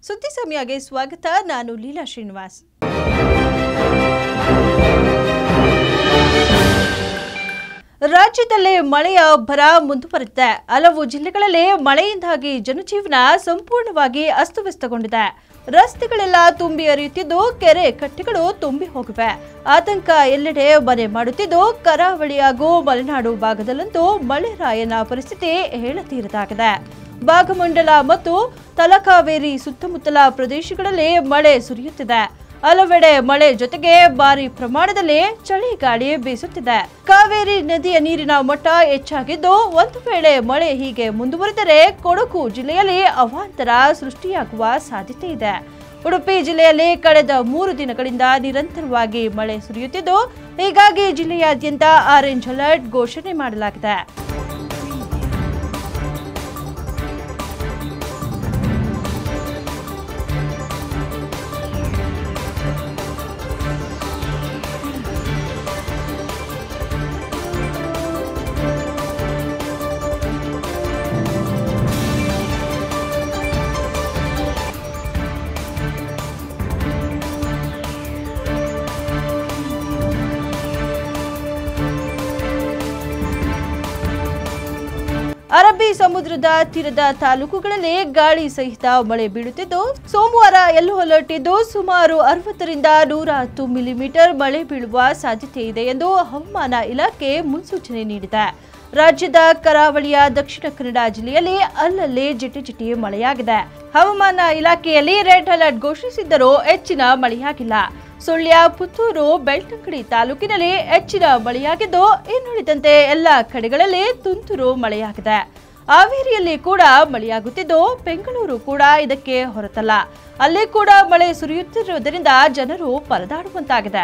ಸುದ್ದಿ ಸಮಯಗೆ ಸ್ವಾಗತ ನಾನು ಲೀಲಾ ಶ್ರೀನಿವಾಸ್ ರಾಜ್ಯದಲ್ಲಿ ಮಳೆಯ ಅಬ್ಬರ ಮುಂದುವರಿದಿದೆ ಹಲವು ಜಿಲ್ಲೆಗಳಲ್ಲಿ ಮಳೆಯಿಂದಾಗಿ ಜನಜೀವನ ಸಂಪೂರ್ಣವಾಗಿ ಅಸ್ತವ್ಯಸ್ತಗೊಂಡಿದೆ ರಸ್ತೆಗಳೆಲ್ಲ ತುಂಬಿ ಹರಿಯುತ್ತಿದ್ದು ಕೆರೆ ಕಟ್ಟೆಗಳು ತುಂಬಿ ಹೋಗಿವೆ ಆತಂಕ ಎಲ್ಲೆಡೆ ಮನೆ ಮಾಡುತ್ತಿದ್ದು ಕರಾವಳಿ ಹಾಗೂ ಮಲೆನಾಡು ಭಾಗದಲ್ಲಂತೂ ಮಳೆರಾಯನ ಪರಿಸ್ಥಿತಿ ಹೇಳತೀರದಾಗಿದೆ ಭಾಗಮಂಡಲ ಮತ್ತು ತಲಕಾವೇರಿ ಸುತ್ತಮುತ್ತಲ ಪ್ರದೇಶಗಳಲ್ಲಿ ಮಳೆ ಸುರಿಯುತ್ತಿದೆ ಹಲವೆಡೆ ಮಳೆ ಜೊತೆಗೆ ಭಾರಿ ಪ್ರಮಾಣದಲ್ಲಿ ಚಳಿ ಗಾಳಿ ಬೀಸುತ್ತಿದೆ ಕಾವೇರಿ ನದಿಯ ನೀರಿನ ಮಟ್ಟ ಹೆಚ್ಚಾಗಿದ್ದು ಒಂದು ವೇಳೆ ಮಳೆ ಹೀಗೆ ಮುಂದುವರೆದರೆ ಕೊಡಗು ಜಿಲ್ಲೆಯಲ್ಲಿ ಅವಾಂತರ ಸೃಷ್ಟಿಯಾಗುವ ಸಾಧ್ಯತೆ ಇದೆ ಉಡುಪಿ ಜಿಲ್ಲೆಯಲ್ಲಿ ಕಳೆದ ಮೂರು ದಿನಗಳಿಂದ ನಿರಂತರವಾಗಿ ಮಳೆ ಸುರಿಯುತ್ತಿದ್ದು ಹೀಗಾಗಿ ಜಿಲ್ಲೆಯಾದ್ಯಂತ ಆರೆಂಜ್ ಅಲರ್ಟ್ ಘೋಷಣೆ ಮಾಡಲಾಗಿದೆ ಅರಬ್ಬಿ ಸಮುದ್ರದ ತೀರದ ತಾಲೂಕುಗಳಲ್ಲಿ ಗಾಳಿ ಸಹಿತ ಮಳೆ ಬೀಳುತ್ತಿದ್ದು ಸೋಮವಾರ ಯೆಲ್ಲೋ ಅಲರ್ಟ್ ಇದ್ದು ಸುಮಾರು ಅರವತ್ತರಿಂದ ನೂರ ಹತ್ತು ಮಿಲಿಮೀಟರ್ ಮಳೆ ಬೀಳುವ ಸಾಧ್ಯತೆ ಇದೆ ಎಂದು ಹವಾಮಾನ ಇಲಾಖೆ ಮುನ್ಸೂಚನೆ ನೀಡಿದೆ ರಾಜ್ಯದ ಕರಾವಳಿಯ ದಕ್ಷಿಣ ಕನ್ನಡ ಜಿಲ್ಲೆಯಲ್ಲಿ ಅಲ್ಲಲ್ಲಿ ಜಿಟಿ ಜಿಟಿ ಮಳೆಯಾಗಿದೆ ಹವಾಮಾನ ಇಲಾಖೆಯಲ್ಲಿ ರೆಡ್ ಅಲರ್ಟ್ ಘೋಷಿಸಿದ್ದರೂ ಹೆಚ್ಚಿನ ಮಳೆಯಾಗಿಲ್ಲ ಸುಳ್ಯ ಪುತ್ತೂರು ಬೆಳ್ತಂಗಡಿ ತಾಲೂಕಿನಲ್ಲಿ ಹೆಚ್ಚಿನ ಮಳೆಯಾಗಿದ್ದು ಇನ್ನುಳಿದಂತೆ ಎಲ್ಲ ಕಡೆಗಳಲ್ಲಿ ತುಂತುರು ಮಳೆಯಾಗಿದೆ ಹಾವೇರಿಯಲ್ಲಿ ಕೂಡ ಮಳೆಯಾಗುತ್ತಿದ್ದು ಬೆಂಗಳೂರು ಕೂಡ ಇದಕ್ಕೆ ಹೊರತಲ್ಲ ಅಲ್ಲಿ ಕೂಡ ಮಳೆ ಸುರಿಯುತ್ತಿರುವುದರಿಂದ ಜನರು ಪರದಾಡುವಂತಾಗಿದೆ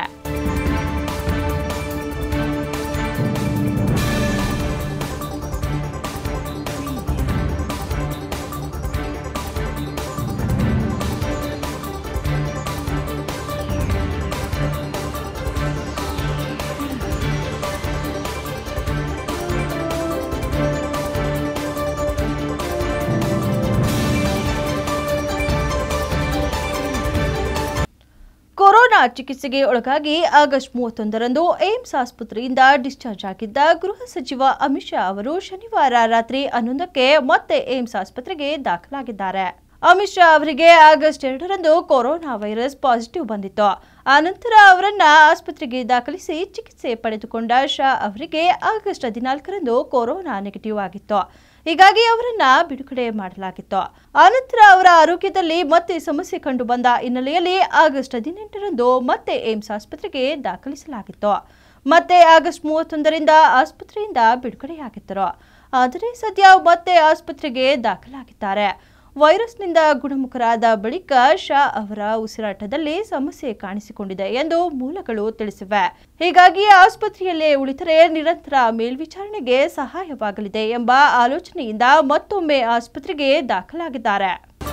ಕೊರೋನಾ ಚಿಕಿತ್ಸೆಗೆ ಒಳಗಾಗಿ ಆಗಸ್ಟ್ ಮೂವತ್ತೊಂದರಂದು ಏಮ್ಸ್ ಆಸ್ಪತ್ರೆಯಿಂದ ಡಿಸ್ಚಾರ್ಜ್ ಆಗಿದ್ದ ಗೃಹ ಸಚಿವ ಅಮಿತ್ ಶಾ ಅವರು ಶನಿವಾರ ರಾತ್ರಿ ಹನ್ನೊಂದಕ್ಕೆ ಮತ್ತೆ ಏಮ್ಸ್ ಆಸ್ಪತ್ರೆಗೆ ದಾಖಲಾಗಿದ್ದಾರೆ ಅಮಿತ್ ಶಾ ಅವರಿಗೆ ಆಗಸ್ಟ್ ಎರಡರಂದು ಕೊರೋನಾ ವೈರಸ್ ಪಾಸಿಟಿವ್ ಬಂದಿತ್ತು ಆನಂತರ ಅವರನ್ನ ಆಸ್ಪತ್ರೆಗೆ ದಾಖಲಿಸಿ ಚಿಕಿತ್ಸೆ ಪಡೆದುಕೊಂಡ ಶಾ ಅವರಿಗೆ ಆಗಸ್ಟ್ ಹದಿನಾಲ್ಕರಂದು ಕೊರೋನಾ ನೆಗೆಟಿವ್ ಆಗಿತ್ತು ಹೀಗಾಗಿ ಅವರನ್ನ ಬಿಡುಗಡೆ ಮಾಡಲಾಗಿತ್ತು ಆನಂತರ ಅವರ ಆರೋಗ್ಯದಲ್ಲಿ ಮತ್ತೆ ಸಮಸ್ಯೆ ಕಂಡು ಬಂದ ಹಿನ್ನೆಲೆಯಲ್ಲಿ ಆಗಸ್ಟ್ ಹದಿನೆಂಟರಂದು ಮತ್ತೆ ಏಮ್ಸ್ ಆಸ್ಪತ್ರೆಗೆ ದಾಖಲಿಸಲಾಗಿತ್ತು ಮತ್ತೆ ಆಗಸ್ಟ್ ಮೂವತ್ತೊಂದರಿಂದ ಆಸ್ಪತ್ರೆಯಿಂದ ಬಿಡುಗಡೆಯಾಗಿದ್ದರು ಆದರೆ ಸದ್ಯ ಮತ್ತೆ ಆಸ್ಪತ್ರೆಗೆ ದಾಖಲಾಗಿದ್ದಾರೆ ವೈರಸ್ನಿಂದ ಗುಣಮುಖರಾದ ಬಳಿಕ ಶಾ ಅವರ ಉಸಿರಾಟದಲ್ಲಿ ಸಮಸ್ಯೆ ಕಾಣಿಸಿಕೊಂಡಿದೆ ಎಂದು ಮೂಲಗಳು ತಿಳಿಸಿವೆ ಹೀಗಾಗಿ ಆಸ್ಪತ್ರೆಯಲ್ಲೇ ಉಳಿದರೆ ನಿರಂತರ ಮೇಲ್ವಿಚಾರಣೆಗೆ ಸಹಾಯವಾಗಲಿದೆ ಎಂಬ ಆಲೋಚನೆಯಿಂದ ಮತ್ತೊಮ್ಮೆ ಆಸ್ಪತ್ರೆಗೆ ದಾಖಲಾಗಿದ್ದಾರೆ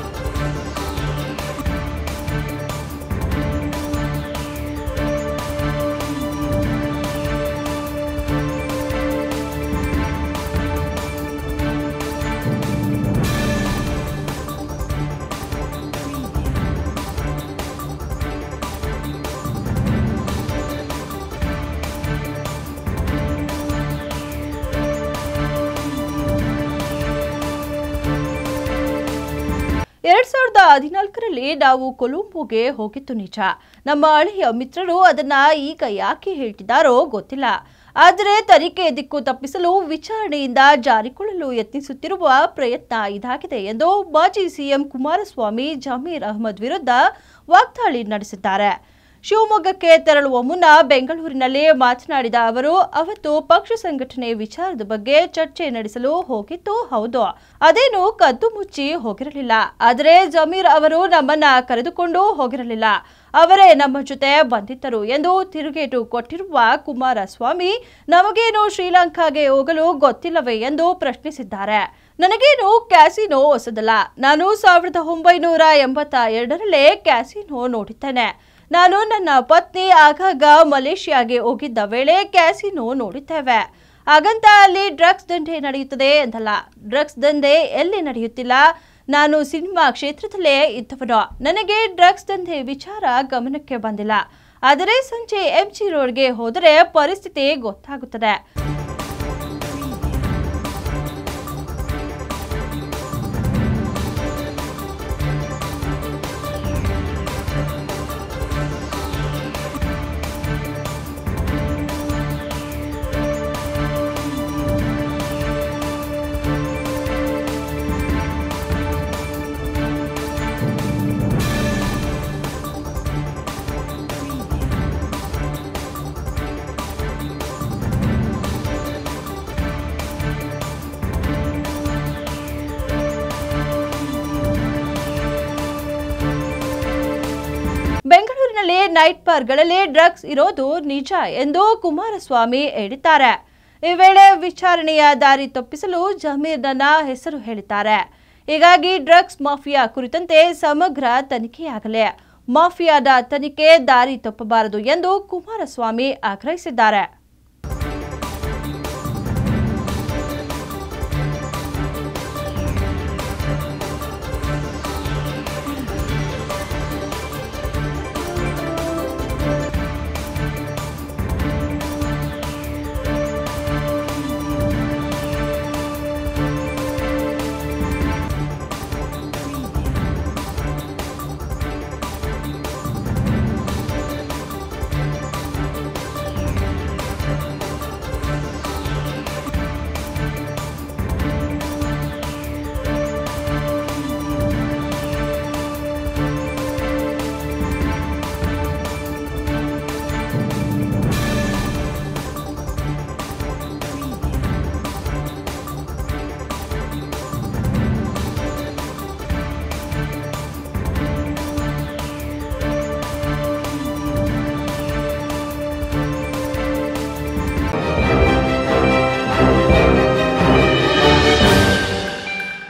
ಎರಡ್ ಸಾವಿರದ ಹದಿನಾಲ್ಕರಲ್ಲಿ ನಾವು ಕೊಲಂಬೋಗೆ ಹೋಗಿತ್ತು ನಿಜ ನಮ್ಮ ಹಳೆಯ ಮಿತ್ರರು ಅದನ್ನ ಈಗ ಯಾಕೆ ಹೇಳ್ತಿದ್ದಾರೋ ಗೊತ್ತಿಲ್ಲ ಆದರೆ ತನಿಖೆ ದಿಕ್ಕು ತಪ್ಪಿಸಲು ವಿಚಾರಣೆಯಿಂದ ಜಾರಿಕೊಳ್ಳಲು ಯತ್ನಿಸುತ್ತಿರುವ ಪ್ರಯತ್ನ ಇದಾಗಿದೆ ಎಂದು ಮಾಜಿ ಸಿಎಂ ಕುಮಾರಸ್ವಾಮಿ ಜಮೀರ್ ಅಹ್ಮದ್ ವಿರುದ್ಧ ವಾಗ್ದಾಳಿ ನಡೆಸಿದ್ದಾರೆ ಶಿವಮೊಗ್ಗಕ್ಕೆ ತೆರಳುವ ಮುನ್ನ ಬೆಂಗಳೂರಿನಲ್ಲಿ ಮಾತನಾಡಿದ ಅವರು ಅವತ್ತು ಪಕ್ಷ ಸಂಘಟನೆ ವಿಚಾರದ ಬಗ್ಗೆ ಚರ್ಚೆ ನಡೆಸಲು ಹೋಗಿತ್ತು ಹೌದು ಅದೇನು ಕದ್ದು ಮುಚ್ಚಿ ಹೋಗಿರಲಿಲ್ಲ ಆದರೆ ಜಮೀರ್ ಅವರು ನಮ್ಮನ್ನ ಕರೆದುಕೊಂಡು ಹೋಗಿರಲಿಲ್ಲ ಅವರೇ ನಮ್ಮ ಜೊತೆ ಬಂದಿದ್ದರು ಎಂದು ತಿರುಗೇಟು ಕೊಟ್ಟಿರುವ ಕುಮಾರಸ್ವಾಮಿ ನಮಗೇನು ಶ್ರೀಲಂಕಾಗೆ ಹೋಗಲು ಗೊತ್ತಿಲ್ಲವೇ ಎಂದು ಪ್ರಶ್ನಿಸಿದ್ದಾರೆ ನನಗೇನು ಕ್ಯಾಸಿನೋ ಹೊಸದಲ್ಲ ನಾನು ಸಾವಿರದ ಒಂಬೈನೂರ ಎಂಬತ್ತ ಎರಡರಲ್ಲೇ ಕ್ಯಾಸಿನೋ ನೋಡಿದ್ದೇನೆ ನಾನು ನನ್ನ ಪತ್ನಿ ಆಗಾಗ ಮಲೇಷ್ಯಾಗೆ ಹೋಗಿದ್ದ ವೇಳೆ ಕ್ಯಾಸಿನೋ ನೋಡಿದ್ದೇವೆ ಹಾಗಂತ ಅಲ್ಲಿ ಡ್ರಗ್ಸ್ ದಂಧೆ ನಡೆಯುತ್ತದೆ ಅಂತಲ್ಲ ಡ್ರಗ್ಸ್ ದಂಧೆ ಎಲ್ಲಿ ನಡೆಯುತ್ತಿಲ್ಲ ನಾನು ಸಿನಿಮಾ ಕ್ಷೇತ್ರದಲ್ಲೇ ಇದ್ದವನು ನನಗೆ ಡ್ರಗ್ಸ್ ದಂಧೆ ವಿಚಾರ ಗಮನಕ್ಕೆ ಬಂದಿಲ್ಲ ಆದರೆ ಸಂಜೆ ಎಂಜಿ ರೋಡ್ಗೆ ಹೋದರೆ ಪರಿಸ್ಥಿತಿ ಗೊತ್ತಾಗುತ್ತದೆ ಬೆಂಗಳೂರಿನಲ್ಲಿ ನೈಟ್ ಬಾರ್ಗಳಲ್ಲಿ ಡ್ರಗ್ಸ್ ಇರೋದು ನಿಜ ಎಂದು ಕುಮಾರಸ್ವಾಮಿ ಹೇಳಿದ್ದಾರೆ ಈ ವೇಳೆ ವಿಚಾರಣೆಯ ದಾರಿ ತಪ್ಪಿಸಲು ಜಮೀರ್ ನನ್ನ ಹೆಸರು ಹೇಳಿದ್ದಾರೆ ಹೀಗಾಗಿ ಡ್ರಗ್ಸ್ ಮಾಫಿಯಾ ಕುರಿತಂತೆ ಸಮಗ್ರ ತನಿಖೆಯಾಗಲಿ ಮಾಫಿಯಾದ ತನಿಖೆ ದಾರಿ ತಪ್ಪಬಾರದು ಎಂದು ಕುಮಾರಸ್ವಾಮಿ ಆಗ್ರಹಿಸಿದ್ದಾರೆ